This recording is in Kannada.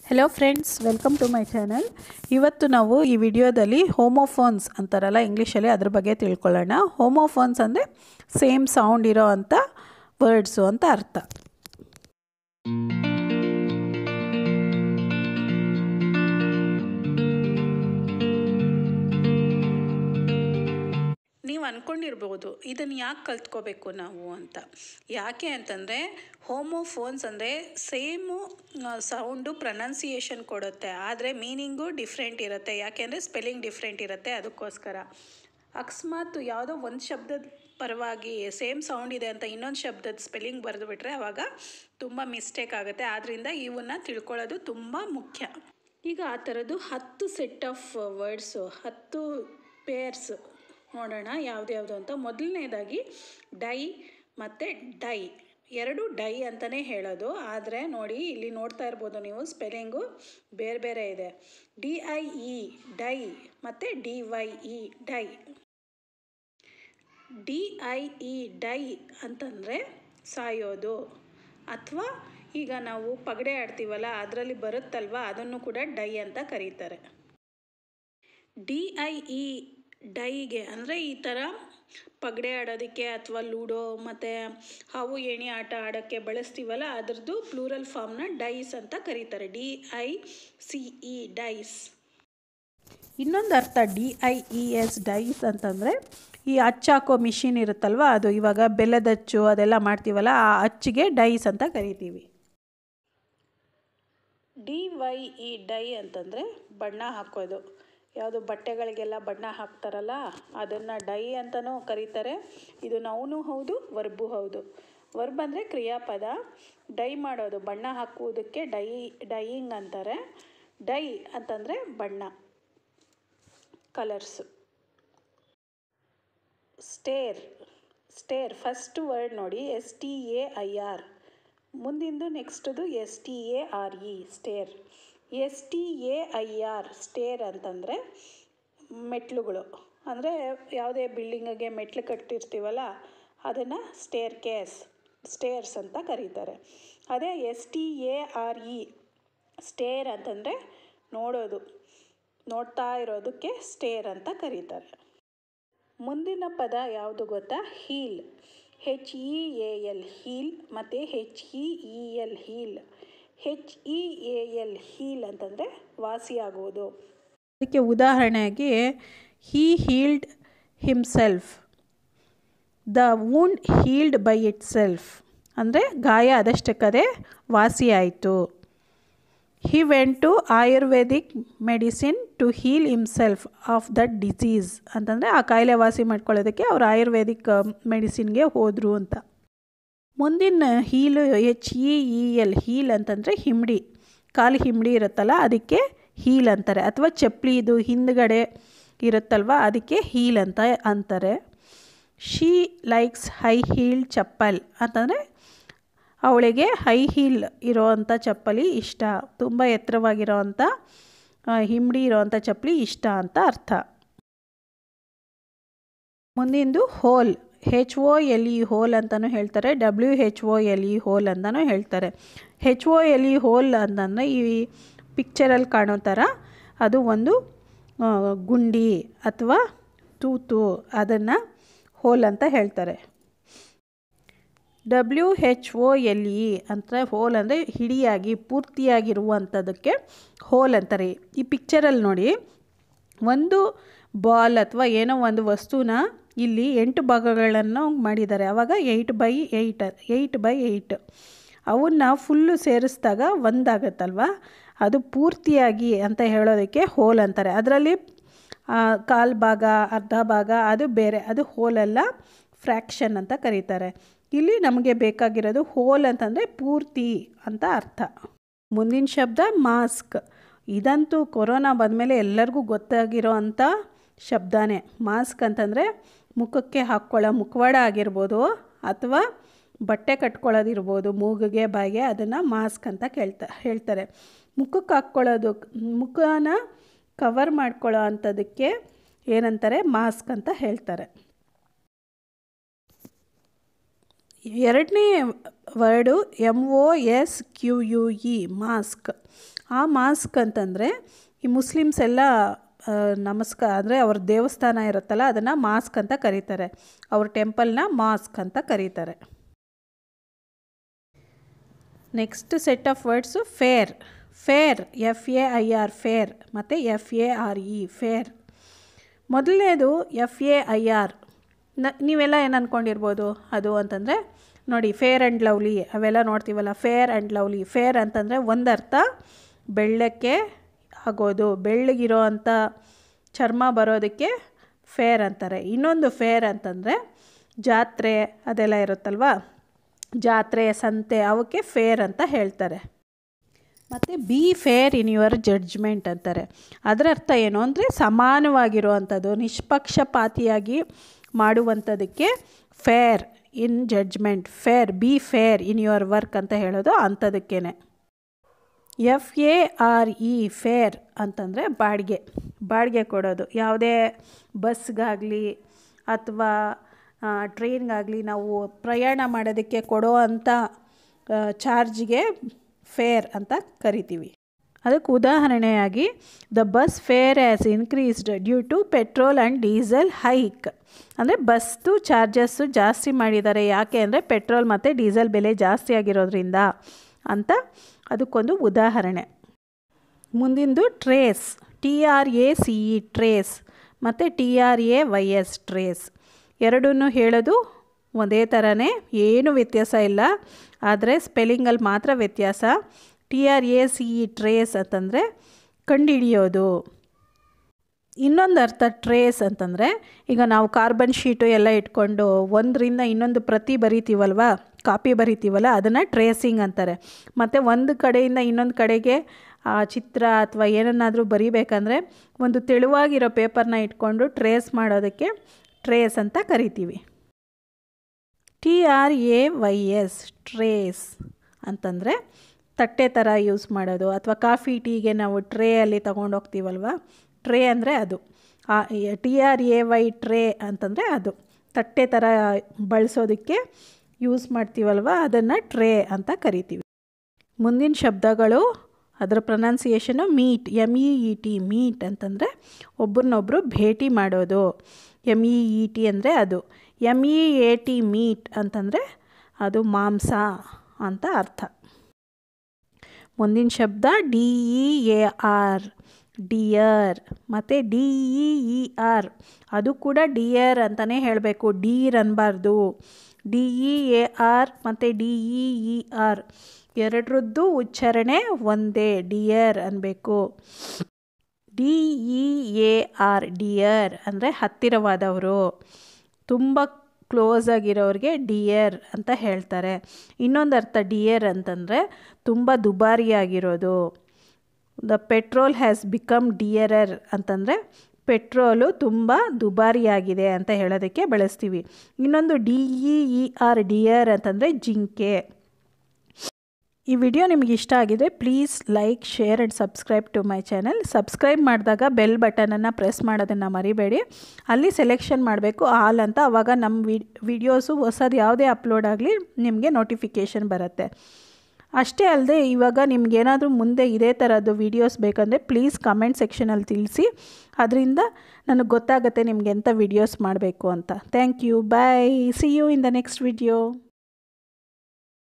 hello friends welcome to my channel ಇವತ್ತು ನಾವು ಈ ವಿಡಿಯೋದಲ್ಲಿ ಹೋಮೋಫೋನ್ಸ್ ಅಂತಾರಲ್ಲ ಇಂಗ್ಲೀಷಲ್ಲಿ ಅದ್ರ ಬಗ್ಗೆ ತಿಳ್ಕೊಳ್ಳೋಣ ಹೋಮೋಫೋನ್ಸ್ ಅಂದರೆ ಸೇಮ್ ಸೌಂಡ್ ಇರೋ ಅಂಥ ವರ್ಡ್ಸು ಅಂತ ಅರ್ಥ ನೀವು ಅಂದ್ಕೊಂಡಿರ್ಬೋದು ಇದನ್ನು ಯಾಕೆ ಕಲ್ತ್ಕೋಬೇಕು ನಾವು ಅಂತ ಯಾಕೆ ಅಂತಂದರೆ ಹೋಮೋಫೋನ್ಸ್ ಅಂದರೆ ಸೇಮು ಸೌಂಡು ಪ್ರೊನೌನ್ಸಿಯೇಷನ್ ಕೊಡುತ್ತೆ ಆದರೆ ಮೀನಿಂಗು ಡಿಫ್ರೆಂಟ್ ಇರುತ್ತೆ ಯಾಕೆಂದರೆ ಸ್ಪೆಲ್ಲಿಂಗ್ ಡಿಫ್ರೆಂಟ್ ಇರುತ್ತೆ ಅದಕ್ಕೋಸ್ಕರ ಅಕಸ್ಮಾತ್ ಯಾವುದೋ ಒಂದು ಶಬ್ದದ ಪರವಾಗಿ ಸೇಮ್ ಸೌಂಡ್ ಇದೆ ಅಂತ ಇನ್ನೊಂದು ಶಬ್ದದ ಸ್ಪೆಲ್ಲಿಂಗ್ ಬರೆದು ಬಿಟ್ರೆ ಆವಾಗ ತುಂಬ ಮಿಸ್ಟೇಕ್ ಆಗುತ್ತೆ ಆದ್ದರಿಂದ ಇವನ್ನ ತಿಳ್ಕೊಳ್ಳೋದು ತುಂಬ ಮುಖ್ಯ ಈಗ ಆ ಥರದ್ದು ಹತ್ತು ಸೆಟ್ ಆಫ್ ವರ್ಡ್ಸು ಹತ್ತು ಪೇರ್ಸ್ ನೋಡೋಣ ಯಾವ್ದ್ಯಾವುದು ಅಂತ ಮೊದಲನೇದಾಗಿ ಡೈ ಮತ್ತು ಡೈ ಎರಡು ಡೈ ಅಂತಲೇ ಹೇಳೋದು ಆದರೆ ನೋಡಿ ಇಲ್ಲಿ ನೋಡ್ತಾ ಇರ್ಬೋದು ನೀವು ಸ್ಪೆಲ್ಲಿಂಗು ಬೇರೆ ಬೇರೆ ಇದೆ ಡಿ ಐ ಇ ಡೈ ಮತ್ತು D Y E dye D I E die ಅಂತಂದರೆ ಸಾಯೋದು ಅಥವಾ ಈಗ ನಾವು ಪಗಡೆ ಆಡ್ತೀವಲ್ಲ ಅದರಲ್ಲಿ ಬರುತ್ತಲ್ವ ಅದನ್ನು ಕೂಡ ಡೈ ಅಂತ ಕರೀತಾರೆ ಡಿ ಐ ಇ ಡೈಗೆ ಅಂದರೆ ಈ ಥರ ಪಗಡೆ ಆಡೋದಕ್ಕೆ ಅಥವಾ ಲೂಡೋ ಮತ್ತು ಹಾವು ಏಣಿ ಆಟ ಆಡೋಕ್ಕೆ ಬಳಸ್ತೀವಲ್ಲ ಅದ್ರದ್ದು ಪ್ಲೂರಲ್ ಫಾರ್ಮ್ನ ಡೈಸ್ ಅಂತ ಕರೀತಾರೆ D I C E dice ಇನ್ನೊಂದು ಅರ್ಥ D I E S dies ಅಂತಂದರೆ ಈ ಅಚ್ಚಾಕೋ ಮಿಷಿನ್ ಇರುತ್ತಲ್ವ ಅದು ಇವಾಗ ಬೆಲ್ಲದ ಅಚ್ಚು ಅದೆಲ್ಲ ಮಾಡ್ತೀವಲ್ಲ ಆ ಅಚ್ಚಿಗೆ ಡೈಸ್ ಅಂತ ಕರಿತೀವಿ ಡಿ ವೈ ಇ ಡೈ ಅಂತಂದರೆ ಬಣ್ಣ ಹಾಕೋದು ಯಾವುದು ಬಟ್ಟೆಗಳಿಗೆಲ್ಲ ಬಣ್ಣ ಹಾಕ್ತಾರಲ್ಲ ಅದನ್ನು ಡೈ ಅಂತಲೂ ಕರೀತಾರೆ ಇದು ನೌನು ಹೌದು ವರ್ಬು ಹೌದು ವರ್ಬ್ ಅಂದರೆ ಕ್ರಿಯಾಪದ ಡೈ ಮಾಡೋದು ಬಣ್ಣ ಹಾಕುವುದಕ್ಕೆ ಡೈ ಡೈಯಿಂಗ್ ಅಂತಾರೆ ಡೈ ಅಂತಂದರೆ ಬಣ್ಣ colours stare stair first word ನೋಡಿ S T A I R ಮುಂದಿಂದು ನೆಕ್ಸ್ಟದು S T A R E stare S T A I R stair ಅಂತಂದರೆ ಮೆಟ್ಲುಗಳು ಅಂದರೆ ಯಾವುದೇ ಬಿಲ್ಡಿಂಗಿಗೆ ಮೆಟ್ಲು ಕಟ್ಟಿರ್ತೀವಲ್ಲ ಅದನ್ನು ಸ್ಟೇರ್ ಕೇಸ್ ಸ್ಟೇರ್ಸ್ ಅಂತ ಕರೀತಾರೆ ಅದೇ S T A R E stare ಅಂತಂದರೆ ನೋಡೋದು ನೋಡ್ತಾ ಇರೋದಕ್ಕೆ ಸ್ಟೇರ್ ಅಂತ ಕರೀತಾರೆ ಮುಂದಿನ ಪದ ಯಾವುದು ಗೊತ್ತಾ heal H E A L heal ಮತ್ತು H E E L heel H E A L heal ಅಂತಂದರೆ ವಾಸಿಯಾಗುವುದು ಅದಕ್ಕೆ ಉದಾಹರಣೆಯಾಗಿ he healed himself the wound healed by itself ಅಂದರೆ ಗಾಯ ಅದಷ್ಟಕ್ಕದೇ ವಾಸಿಯಾಯಿತು he went to Ayurvedic medicine to heal himself of that disease ಅಂತಂದರೆ ಆ ಕಾಯಿಲೆ ವಾಸಿ ಮಾಡ್ಕೊಳ್ಳೋದಕ್ಕೆ ಅವ್ರು ಆಯುರ್ವೇದಿಕ್ ಮೆಡಿಸಿನ್ಗೆ ಹೋದರು ಅಂತ ಮುಂದಿನ heel H E E L heal ಅಂತಂದರೆ ಹಿಮ್ಡಿ ಕಾಲು ಹಿಮ್ಡಿ ಇರುತ್ತಲ್ಲ ಅದಕ್ಕೆ ಹೀಲ್ ಅಂತಾರೆ ಅಥವಾ ಚಪ್ಪಲಿ ಇದು ಹಿಂದ್ಗಡೆ ಇರುತ್ತಲ್ವ ಅದಕ್ಕೆ ಹೀಲ್ ಅಂತ ಅಂತಾರೆ she likes high heel chappal ಅಂತಂದರೆ ಅವಳಿಗೆ ಹೈ ಹೀಲ್ ಇರೋವಂಥ ಚಪ್ಪಲಿ ಇಷ್ಟ ತುಂಬ ಎತ್ತರವಾಗಿರೋ ಅಂಥ ಹಿಮ್ಡಿ ಇರೋವಂಥ ಚಪ್ಪಲಿ ಇಷ್ಟ ಅಂತ ಅರ್ಥ ಮುಂದಿಂದು hole H O L E hole ಅಂತಲೂ ಹೇಳ್ತಾರೆ W H O L E hole ಅಂತಲೂ ಹೇಳ್ತಾರೆ H O L E hole ಅಂತಂದರೆ ಈ ಪಿಕ್ಚರಲ್ಲಿ ಕಾಣೋ ಥರ ಅದು ಒಂದು ಗುಂಡಿ ಅಥವಾ ತೂತು ಅದನ್ನು ಹೋಲ್ ಅಂತ ಹೇಳ್ತಾರೆ W H O L E ಅಂತ ಹೋಲ್ ಅಂದರೆ ಹಿಡಿಯಾಗಿ ಪೂರ್ತಿಯಾಗಿರುವಂಥದ್ದಕ್ಕೆ ಹೋಲ್ ಅಂತಾರೆ ಈ ಪಿಕ್ಚರಲ್ಲಿ ನೋಡಿ ಒಂದು ಬಾಲ್ ಅಥವಾ ಏನೋ ಒಂದು ವಸ್ತುನ ಇಲ್ಲಿ ಎಂಟು ಭಾಗಗಳನ್ನು ಮಾಡಿದ್ದಾರೆ ಆವಾಗ eight by eight eight by eight ಅವನ್ನ ಫುಲ್ಲು ಸೇರಿಸಿದಾಗ ಒಂದಾಗತ್ತಲ್ವ ಅದು ಪೂರ್ತಿಯಾಗಿ ಅಂತ ಹೇಳೋದಕ್ಕೆ ಹೋಲ್ ಅಂತಾರೆ ಅದರಲ್ಲಿ ಕಾಲು ಭಾಗ ಅರ್ಧ ಭಾಗ ಅದು ಬೇರೆ ಅದು ಹೋಲಲ್ಲ ಫ್ರ್ಯಾಕ್ಷನ್ ಅಂತ ಕರೀತಾರೆ ಇಲ್ಲಿ ನಮಗೆ ಬೇಕಾಗಿರೋದು ಹೋಲ್ ಅಂತಂದರೆ ಪೂರ್ತಿ ಅಂತ ಅರ್ಥ ಮುಂದಿನ ಶಬ್ದ ಮಾಸ್ಕ್ ಇದಂತೂ ಕೊರೋನಾ ಬಂದಮೇಲೆ ಎಲ್ಲರಿಗೂ ಗೊತ್ತಾಗಿರೋ ಅಂಥ ಶಬ್ದನೇ ಮಾಸ್ಕ್ ಅಂತಂದರೆ ಮುಖಕ್ಕೆ ಹಾಕ್ಕೊಳ್ಳೋ ಮುಖವಾಡ ಆಗಿರ್ಬೋದು ಅಥವಾ ಬಟ್ಟೆ ಕಟ್ಕೊಳ್ಳೋದಿರ್ಬೋದು ಮೂಗಿಗೆ ಬಾಯಿಗೆ ಅದನ್ನು ಮಾಸ್ಕ್ ಅಂತ ಕೇಳ್ತಾ ಹೇಳ್ತಾರೆ ಮುಖಕ್ಕೆ ಹಾಕ್ಕೊಳ್ಳೋದು ಮುಖನ ಕವರ್ ಮಾಡ್ಕೊಳ್ಳೋ ಅಂಥದಕ್ಕೆ ಏನಂತಾರೆ ಮಾಸ್ಕ್ ಅಂತ ಹೇಳ್ತಾರೆ ಎರಡನೇ word M O S Q U E mosque ಆ ಮಾಸ್ಕ್ ಅಂತಂದರೆ ಈ ಮುಸ್ಲಿಮ್ಸ್ ಎಲ್ಲ ಆ, ನಮಸ್ಕಾರ ಅಂದರೆ ಅವ್ರ ದೇವಸ್ಥಾನ ಇರುತ್ತಲ್ಲ ಅದನ್ನು ಮಾಸ್ಕ್ ಅಂತ ಕರೀತಾರೆ ಅವ್ರ ಟೆಂಪಲ್ನ ಮಾಸ್ಕ್ ಅಂತ ಕರೀತಾರೆ next set of words fair fair F A I R fair ಮತ್ತು F A R E fare ಮೊದಲನೇದು ಎಫ್ ಎ ಐ ಆರ್ ನ ನೀವೆಲ್ಲ ಏನು ಅಂದ್ಕೊಂಡಿರ್ಬೋದು ಅದು ಅಂತಂದರೆ ನೋಡಿ ಫೇರ್ ಆ್ಯಂಡ್ ಲವ್ಲಿ ಅವೆಲ್ಲ ನೋಡ್ತೀವಲ್ಲ ಫೇರ್ ಆ್ಯಂಡ್ ಲವ್ಲಿ ಫೇರ್ ಅಂತಂದರೆ ಒಂದರ್ಥ ಬೆಳ್ಳಕ್ಕೆ ಆಗೋದು ಬೆಳ್ಳಗಿರೋ ಅಂಥ ಚರ್ಮ ಬರೋದಕ್ಕೆ ಫೇರ್ ಅಂತಾರೆ ಇನ್ನೊಂದು ಫೇರ್ ಅಂತಂದರೆ ಜಾತ್ರೆ ಅದೆಲ್ಲ ಇರುತ್ತಲ್ವ ಜಾತ್ರೆ ಸಂತೆ ಅವಕ್ಕೆ ಫೇರ್ ಅಂತ ಹೇಳ್ತಾರೆ ಮತ್ತು be fair in your judgement ಅಂತಾರೆ ಅದರ ಅರ್ಥ ಏನು ಅಂದರೆ ಸಮಾನವಾಗಿರುವಂಥದ್ದು ನಿಷ್ಪಕ್ಷಪಾತಿಯಾಗಿ ಮಾಡುವಂಥದ್ದಕ್ಕೆ fair in judgement fair be fair in your work ಅಂತ ಹೇಳೋದು ಅಂಥದಕ್ಕೇ F A R E fare ಅಂತಂದರೆ ಬಾಡಿಗೆ ಬಾಡಿಗೆ ಕೊಡೋದು ಯಾವುದೇ ಬಸ್ಗಾಗಲಿ ಅಥವಾ ಟ್ರೈನ್ಗಾಗಲಿ ನಾವು ಪ್ರಯಾಣ ಮಾಡೋದಕ್ಕೆ ಕೊಡೋ ಅಂಥ ಚಾರ್ಜ್ಗೆ ಫೇರ್ ಅಂತ ಕರಿತೀವಿ ಅದಕ್ಕೆ ಉದಾಹರಣೆಯಾಗಿ the bus fare as increased due to petrol and diesel hike ಅಂದರೆ ಬಸ್ದು ಚಾರ್ಜಸ್ಸು ಜಾಸ್ತಿ ಮಾಡಿದ್ದಾರೆ ಯಾಕೆ ಅಂದರೆ ಪೆಟ್ರೋಲ್ ಮತ್ತು ಡೀಸೆಲ್ ಬೆಲೆ ಜಾಸ್ತಿ ಆಗಿರೋದ್ರಿಂದ ಅಂತ ಅದಕ್ಕೊಂದು ಉದಾಹರಣೆ ಮುಂದಿಂದು trace T R A C E trace ಮತ್ತು T R A Y S trays ಎರಡನ್ನೂ ಹೇಳೋದು ಒಂದೇ ಥರನೇ ಏನೂ ವ್ಯತ್ಯಾಸ ಇಲ್ಲ ಆದರೆ ಸ್ಪೆಲ್ಲಿಂಗಲ್ಲಿ ಮಾತ್ರ ವ್ಯತ್ಯಾಸ T R A C E trace ಅಂತಂದರೆ ಕಂಡುಹಿಡಿಯೋದು ಇನ್ನೊಂದು ಅರ್ಥ ಟ್ರೇಸ್ ಅಂತಂದರೆ ಈಗ ನಾವು ಕಾರ್ಬನ್ ಶೀಟು ಎಲ್ಲ ಇಟ್ಕೊಂಡು ಒಂದರಿಂದ ಇನ್ನೊಂದು ಪ್ರತಿ ಬರಿತೀವಲ್ವ ಕಾಪಿ ಬರಿತೀವಲ್ಲ ಅದನ್ನು ಟ್ರೇಸಿಂಗ್ ಅಂತಾರೆ ಮತ್ತು ಒಂದು ಕಡೆಯಿಂದ ಇನ್ನೊಂದು ಕಡೆಗೆ ಆ ಚಿತ್ರ ಅಥವಾ ಏನನ್ನಾದರೂ ಬರಿಬೇಕಂದ್ರೆ ಒಂದು ತೆಳುವಾಗಿರೋ ಪೇಪರ್ನ ಇಟ್ಕೊಂಡು ಟ್ರೇಸ್ ಮಾಡೋದಕ್ಕೆ ಟ್ರೇಸ್ ಅಂತ ಕರಿತೀವಿ T R A Y S trays ಅಂತಂದರೆ ತಟ್ಟೆ ಥರ ಯೂಸ್ ಮಾಡೋದು ಅಥವಾ ಕಾಫಿ ಟೀಗೆ ನಾವು ಟ್ರೇ ಅಲ್ಲಿ ತೊಗೊಂಡೋಗ್ತೀವಲ್ವ ಟ್ರೇ ಅಂದರೆ ಅದು T R A Y tray ಅಂತಂದರೆ ಅದು ತಟ್ಟೆ ಥರ ಬಳಸೋದಕ್ಕೆ ಯೂಸ್ ಮಾಡ್ತೀವಲ್ವ ಅದನ್ನು ಟ್ರೇ ಅಂತ ಕರಿತೀವಿ ಮುಂದಿನ ಶಬ್ದಗಳು ಅದರ pronunciation meet M E E T meet ಅಂತಂದರೆ ಒಬ್ರನ್ನೊಬ್ಬರು ಭೇಟಿ ಮಾಡೋದು ಎಮ್ ಇ ಇ ಟಿ ಅಂದರೆ ಅದು M E A T meet ಅಂತಂದರೆ ಅದು ಮಾಂಸ ಅಂತ ಅರ್ಥ ಮುಂದಿನ ಶಬ್ದ D E A R dear ಮತ್ತು ಡಿ ಇ ಇ ಆರ್ ಅದು ಕೂಡ ಡಿಯರ್ ಅಂತಲೇ ಹೇಳಬೇಕು ಡೀರ್ ಅನ್ನಬಾರ್ದು ಡಿ ಇ ಎ ಆರ್ ಮತ್ತು ಡಿ ಇ ಇ ಆರ್ ಎರಡರದ್ದು ಉಚ್ಚಾರಣೆ ಒಂದೇ ಡಿಯರ್ ಅನ್ನಬೇಕು D E A R dear ಅಂದರೆ ಹತ್ತಿರವಾದವರು ತುಂಬ ಕ್ಲೋಸ್ ಆಗಿರೋರಿಗೆ ಡಿಯರ್ ಅಂತ ಹೇಳ್ತಾರೆ ಇನ್ನೊಂದು ಅರ್ಥ ಡಿಯರ್ ಅಂತಂದರೆ ತುಂಬ ದುಬಾರಿಯಾಗಿರೋದು the petrol has become dearer ಅಂತಂದರೆ ಪೆಟ್ರೋಲು ತುಂಬ ದುಬಾರಿಯಾಗಿದೆ ಅಂತ ಹೇಳೋದಕ್ಕೆ ಬಳಸ್ತೀವಿ ಇನ್ನೊಂದು D E E R deer ಅಂತಂದರೆ ಜಿಂಕೆ ಈ ವಿಡಿಯೋ ನಿಮಗೆ ಇಷ್ಟ ಆಗಿದರೆ please like share and subscribe to my channel subscribe ಮಾಡಿದಾಗ ಬೆಲ್ ಬಟನನ್ನು ಪ್ರೆಸ್ ಮಾಡೋದನ್ನು ಮರಿಬೇಡಿ ಅಲ್ಲಿ ಸೆಲೆಕ್ಷನ್ ಮಾಡಬೇಕು ಆಲ್ ಅಂತ ಆವಾಗ ನಮ್ಮ ವಿ ವಿಡಿಯೋಸು ಹೊಸದು ಯಾವುದೇ ಅಪ್ಲೋಡ್ ಆಗಲಿ ನಿಮಗೆ ನೋಟಿಫಿಕೇಷನ್ ಬರುತ್ತೆ ಅಷ್ಟೇ ಅಲ್ಲದೆ ಇವಾಗ ನಿಮ್ಗೇನಾದರೂ ಮುಂದೆ ಇದೇ ಥರದ್ದು ವೀಡಿಯೋಸ್ ಬೇಕಂದರೆ ಪ್ಲೀಸ್ ಕಮೆಂಟ್ ಸೆಕ್ಷನಲ್ಲಿ ತಿಳಿಸಿ ಅದರಿಂದ ನನಗೆ ಗೊತ್ತಾಗುತ್ತೆ ನಿಮ್ಗೆ ಎಂಥ ವೀಡಿಯೋಸ್ ಮಾಡಬೇಕು ಅಂತ thank you bye see you in the next video